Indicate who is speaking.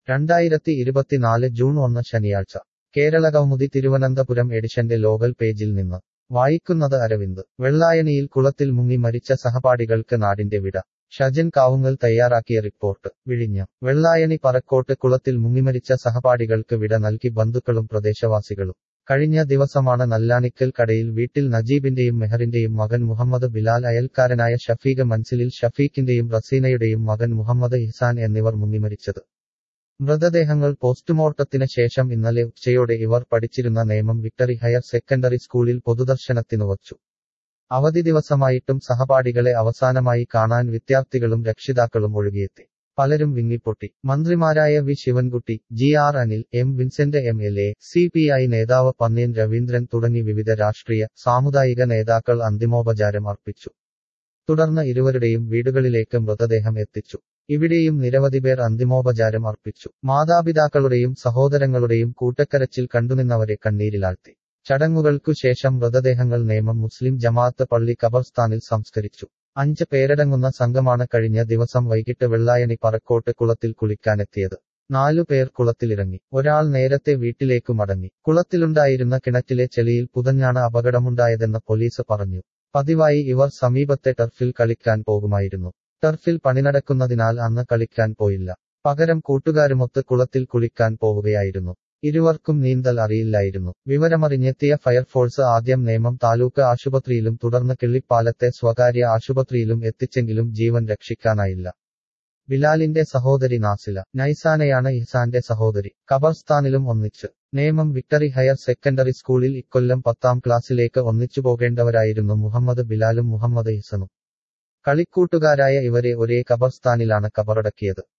Speaker 1: രണ്ടായിരത്തി ഇരുപത്തിനാല് ജൂൺ ഒന്ന് ശനിയാഴ്ച കേരള കൗമുദി തിരുവനന്തപുരം എഡിഷന്റെ ലോകൽ പേജിൽ നിന്ന് വായിക്കുന്നത് അരവിന്ദ് വെള്ളായണിയിൽ കുളത്തിൽ മുങ്ങി മരിച്ച സഹപാഠികൾക്ക് നാടിന്റെ വിട ഷജൻ കാവുങ്ങൽ തയ്യാറാക്കിയ റിപ്പോർട്ട് വിഴിഞ്ഞം വെള്ളായണി പറക്കോട്ട് കുളത്തിൽ മുങ്ങിമരിച്ച സഹപാഠികൾക്ക് വിട നൽകി ബന്ധുക്കളും പ്രദേശവാസികളും കഴിഞ്ഞ ദിവസമാണ് നല്ലാണിക്കൽ കടയിൽ വീട്ടിൽ നജീബിന്റെയും മെഹറിന്റെയും മകൻ മുഹമ്മദ് ബിലാൽ അയൽക്കാരനായ ഷഫീഖ് മൻസിലിൽ ഷഫീഖിന്റെയും റസീനയുടെയും മകൻ മുഹമ്മദ് ഇഹ്സാൻ എന്നിവർ മുങ്ങിമരിച്ചത് മൃതദേഹങ്ങൾ പോസ്റ്റ്മോർട്ടത്തിന് ശേഷം ഇന്നലെ ഉച്ചയോടെ ഇവർ പഠിച്ചിരുന്ന നേമം വിക്ടറി ഹയർ സെക്കൻഡറി സ്കൂളിൽ പൊതുദർശനത്തിനു വച്ചു അവധി ദിവസമായിട്ടും സഹപാഠികളെ അവസാനമായി കാണാൻ വിദ്യാർത്ഥികളും രക്ഷിതാക്കളും ഒഴുകിയെത്തി പലരും വിങ്ങിപ്പൊട്ടി മന്ത്രിമാരായ V Sivankutty G R Anil M Vincent M L A C P I നേതാവ് പന്ന്യൻ രവീന്ദ്രൻ തുടങ്ങി വിവിധ രാഷ്ട്രീയ സാമുദായിക നേതാക്കൾ അന്തിമോപചാരം അർപ്പിച്ചു തുടർന്ന് ഇരുവരുടെയും വീടുകളിലേക്ക് മൃതദേഹം എത്തിച്ചു ഇവിടെയും നിരവധി പേർ അന്തിമോപചാരം അർപ്പിച്ചു മാതാപിതാക്കളുടെയും സഹോദരങ്ങളുടെയും കൂട്ടക്കരച്ചിൽ കണ്ടുനിന്നവരെ കണ്ണീരിലാഴ്ത്തി ചടങ്ങുകൾക്കു ശേഷം മൃതദേഹങ്ങൾ നേമം മുസ്ലിം ജമാഅത്ത് പള്ളി ഖബർസ്ഥാനിൽ സംസ്കരിച്ചു അഞ്ച് പേരടങ്ങുന്ന സംഘമാണ് കഴിഞ്ഞ ദിവസം വൈകിട്ട് വെള്ളായണി പറക്കോട്ട് കുളത്തിൽ കുളിക്കാനെത്തിയത് നാലു പേർ കുളത്തിലിറങ്ങി ഒരാൾ നേരത്തെ വീട്ടിലേക്കു മടങ്ങി കുളത്തിലുണ്ടായിരുന്ന കിണറ്റിലെ ചെളിയിൽ പുതഞ്ഞാണ് അപകടമുണ്ടായതെന്ന് പോലീസ് പറഞ്ഞു പതിവായി ഇവർ സമീപത്തെ ടർഫിൽ കളിക്കാൻ പോകുമായിരുന്നു ടർഫിൽ പണി നടക്കുന്നതിനാൽ അന്ന് കളിക്കാൻ പോയില്ല പകരം കൂട്ടുകാരുമൊത്ത് കുളത്തിൽ കുളിക്കാൻ പോവുകയായിരുന്നു ഇരുവർക്കും നീന്തൽ അറിയില്ലായിരുന്നു വിവരമറിഞ്ഞെത്തിയ ഫയർഫോഴ്സ് ആദ്യം നേമം താലൂക്ക് ആശുപത്രിയിലും തുടർന്ന് കിള്ളിപ്പാലത്തെ സ്വകാര്യ ആശുപത്രിയിലും എത്തിച്ചെങ്കിലും ജീവൻ രക്ഷിക്കാനായില്ല ബിലാലിന്റെ സഹോദരി നാസില നൈസാനയാണ് ഇഹ്സാന്റെ സഹോദരി ഖബർസ്ഥാനിലും ഒന്നിച്ച് നേമം വിക്ടറി ഹയർ സെക്കൻഡറി സ്കൂളിൽ ഇക്കൊല്ലം പത്താം ക്ലാസ്സിലേക്ക് ഒന്നിച്ചു പോകേണ്ടവരായിരുന്നു മുഹമ്മദ് ബിലാലും മുഹമ്മദ് ഇഹ്സനും കളിക്കൂട്ടുകാരായ ഇവരെ ഒരേ ഖബർസ്ഥാനിലാണ് കബറടക്കിയത്